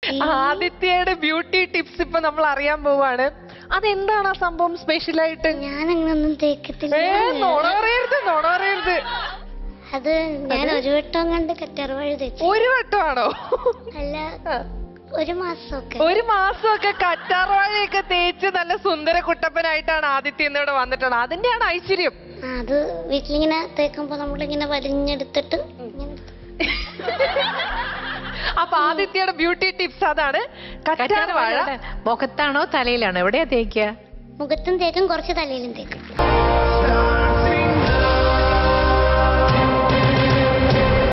ആദിത്യയുടെ beauty tips ഇപ്പൊ നമ്മൾ അറിയാൻ പോവാണ് അതെന്താണ് ആ സംഭവം സ്പെഷ്യൽ ആയിട്ട് ഞാൻ അങ്ങനൊന്നും തേക്കത്തില്ല ഏ നുണ പറയരുത് നുണ പറയരുത് അത് ഞാൻ ഒരു വട്ടം കണ്ട് കറ്റാർവാഴ തേച്ചു ഒരു വട്ടമാണോ അല്ല ആ. ഒരു മാസമൊക്കെ ഒരു മാസമൊക്കെ കറ്റാർവാഴയൊക്കെ തേച്ച് നല്ല സുന്ദര കുട്ടപ്പനായിട്ടാണ് ആദിത്യ ഇന്നിവിടെ വന്നിട്ടുള്ളത് അതിന്റെയാണ് ഐശ്വര്യം ആ, അത് വീട്ടിലിങ്ങനെ തേക്കുമ്പോ നമ്മളിങ്ങനെ വലിഞ്ഞെടുത്തിട്ട് ഇങ്ങനെ അപ്പൊ ആദിത്യയുടെ ബ്യൂട്ടി ടിപ്സ് അതാണ് കറ്റാർവാഴ മുഖത്താണോ തലയിലാണോ എവിടെയാ തേക്കുക മുഖത്തും തേക്കും കുറച്ച് തലയിലും തേക്കും